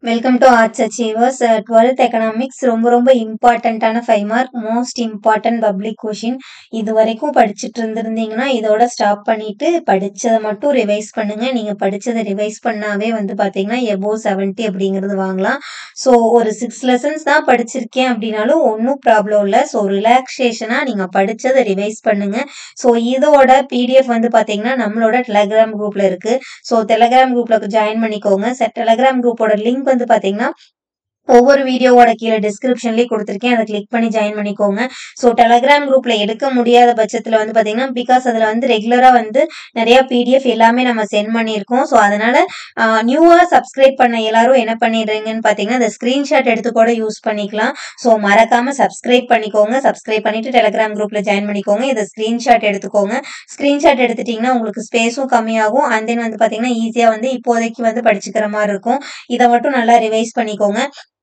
welcome to arts achievers twelfth economics ரொம்ப ரொம்ப இம்பார்ட்டண்ட்டான five mark most important public question இது வரைக்கும் படிச்சுட்டு இருந்திருந்தீங்கன்னா இதோட ஸ்டாப் பண்ணிட்டு படிச்சதை மட்டும் ரிவைஸ் பண்ணுங்க நீங்க படிச்சதை ரிவைஸ் பண்ணாவே வந்து பாத்தீங்கன்னா எபோ செவன்ட்டி அப்படிங்கிறது வாங்கலாம் ஸோ ஒரு சிக்ஸ் லெசன்ஸ் தான் படிச்சிருக்கேன் அப்படின்னாலும் ஒன்றும் ப்ராப்ளம் இல்லை ஸோ ரிலாக்ஸேஷனா நீங்க படிச்சதை ரிவைஸ் பண்ணுங்க ஸோ இதோட பிடிஎஃப் வந்து பாத்தீங்கன்னா நம்மளோட டெலகிராம் குரூப்ல இருக்கு ஸோ டெலகிராம் குரூப்ல ஜாயின் பண்ணிக்கோங்க டெலகிராம் குரூப்போட லிங்க் வந்து பாத்தீங்கன்னா ஒவ்வொரு வீடியோவோட கீழே டிஸ்கிரிப்ஷன்லேயே கொடுத்துருக்கேன் அதை கிளிக் பண்ணி ஜாயின் பண்ணிக்கோங்க ஸோ டெலகிராம் குரூப்ல எடுக்க முடியாத பட்சத்தில் வந்து பார்த்தீங்கன்னா பிகாஸ் அதில் வந்து ரெகுலராக வந்து நிறைய பிடிஎஃப் எல்லாமே நம்ம சென்ட் பண்ணியிருக்கோம் ஸோ அதனால நியூவாக சப்ஸ்கிரைப் பண்ண எல்லாரும் என்ன பண்ணிடுறீங்கன்னு பார்த்தீங்கன்னா இந்த ஸ்க்ரீன்ஷாட் எடுத்து கூட யூஸ் பண்ணிக்கலாம் ஸோ மறக்காம சப்ஸ்கிரைப் பண்ணிக்கோங்க சப்ஸ்கிரைப் பண்ணிட்டு டெலகிராம் குரூப்ல ஜாயின் பண்ணிக்கோங்க இதை ஸ்க்ரீன்ஷாட் எடுத்துக்கோங்க ஸ்க்ரீன்ஷாட் எடுத்துட்டீங்கன்னா உங்களுக்கு ஸ்பேஸும் கம்மியாகும் அண்ட் தென் வந்து பார்த்தீங்கன்னா ஈஸியாக வந்து இப்போதைக்கு வந்து படிச்சுக்கிற மாதிரி இருக்கும் இதை மட்டும் நல்லா ரிவைஸ் பண்ணிக்கோங்க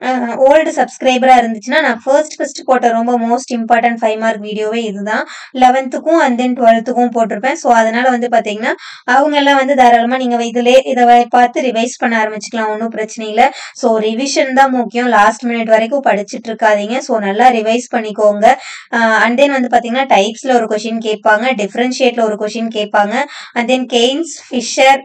ஓல்டு சப்ஸ்கிரைபரா இருந்துச்சுன்னா நான் ஃபர்ஸ்ட் ஃபர்ஸ்ட் போட்ட ரொம்ப மோஸ்ட் இம்பார்ட்டன்ட் ஃபைவ் மார்க் வீடியோவே இதுதான் லெவன்த்துக்கும் அண்ட் தென் டுவெல்த்துக்கும் போட்டிருப்பேன் ஸோ அதனால வந்து பாத்தீங்கன்னா அவங்க எல்லாம் வந்து தாராளமா நீங்க இதுல இதை பார்த்து ரிவைஸ் பண்ண ஆரம்பிச்சுக்கலாம் ஒன்றும் பிரச்சனை இல்லை ஸோ ரிவிஷன் தான் முக்கியம் லாஸ்ட் மினிட் வரைக்கும் படிச்சுட்டு இருக்காதீங்க ஸோ நல்லா ரிவைஸ் பண்ணிக்கோங்க அண்ட் தென் வந்து பாத்தீங்கன்னா டைப்ஸ்ல ஒரு கொஷின் கேட்பாங்க டிஃபரன்ஷியேட்ல ஒரு கொஷின் கேட்பாங்க and then Keynes Fisher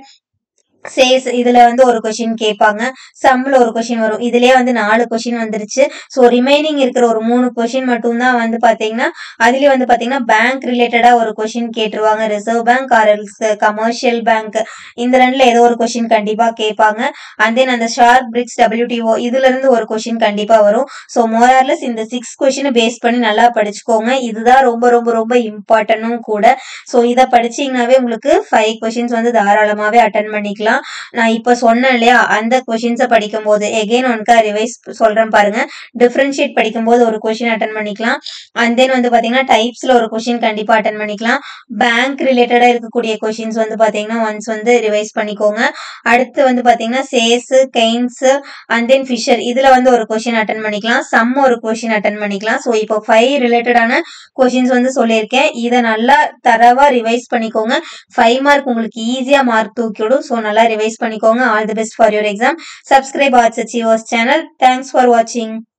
Say's இதுல வந்து ஒரு கொஷின் கேட்பாங்க சம்ல ஒரு கொஷின் வரும் இதுலயே வந்து நாலு கொஷின் வந்துருச்சு ஸோ ரிமைனிங் இருக்கிற ஒரு மூணு கொஷின் மட்டும் தான் வந்து பாத்தீங்கன்னா அதுலயே வந்து பாத்தீங்கன்னா பேங்க் ரிலேட்டடா ஒரு கொஷின் கேட்டுருவாங்க reserve bank or commercial bank இந்த ரெண்டுல ஏதோ ஒரு கொஷின் கண்டிப்பா கேட்பாங்க அண்ட் தென் அந்த ஷார்க் பிரிக்ஸ் டபிள்யூடிஓ இதுல இருந்து ஒரு கொஷின் கண்டிப்பா வரும் ஸோ மோரார்லெஸ் இந்த சிக்ஸ் கொஷினை பேஸ் பண்ணி நல்லா படிச்சுக்கோங்க இதுதான் ரொம்ப ரொம்ப ரொம்ப இம்பார்ட்டன்டும் கூட ஸோ இதை படிச்சீங்கன்னாவே உங்களுக்கு ஃபைவ் கொஷின்ஸ் வந்து தாராளமாவே அட்டன் பண்ணிக்கலாம் நான் இப்ப சொன்னேன் இல்லையா அந்த கொஷின்ஸை படிக்கும் போது எகெயின் ஒன்கா ரிவைஸ் சொல்றேன் பாருங்க டிஃபரன்ஷியேட் படிக்கும் போது ஒரு கொஷின் அட்டன் பண்ணிக்கலாம் அண்ட் தென் வந்து பாத்தீங்கன்னா டைப்ஸ்ல ஒரு கொஷின் கண்டிப்பா அட்டன் பண்ணிக்கலாம் பேங்க் ரிலேட்டடா இருக்கக்கூடிய கொஷின்ஸ் வந்து பாத்தீங்கன்னா ஒன்ஸ் வந்து ரிவைஸ் பண்ணிக்கோங்க அடுத்து வந்து பாத்தீங்கன்னா Say's Keynes and then Fisher இதுல வந்து ஒரு கொஷின் அட்டன் பண்ணிக்கலாம் சம் ஒரு கொஷின் அட்டன் பண்ணிக்கலாம் ஸோ இப்போ ஃபைவ் ரிலேட்டடான கொஷின்ஸ் வந்து சொல்லியிருக்கேன் இதை நல்லா தரவா ரிவைஸ் பண்ணிக்கோங்க ஃபைவ் மார்க் உங்களுக்கு ஈஸியா மார்க் தூக்கிவிடும் ஸோ நல்லா ரிவைஸ் பண்ணிக்கோங்க all the best for your exam subscribe arts achievers channel thanks for வாட்சிங்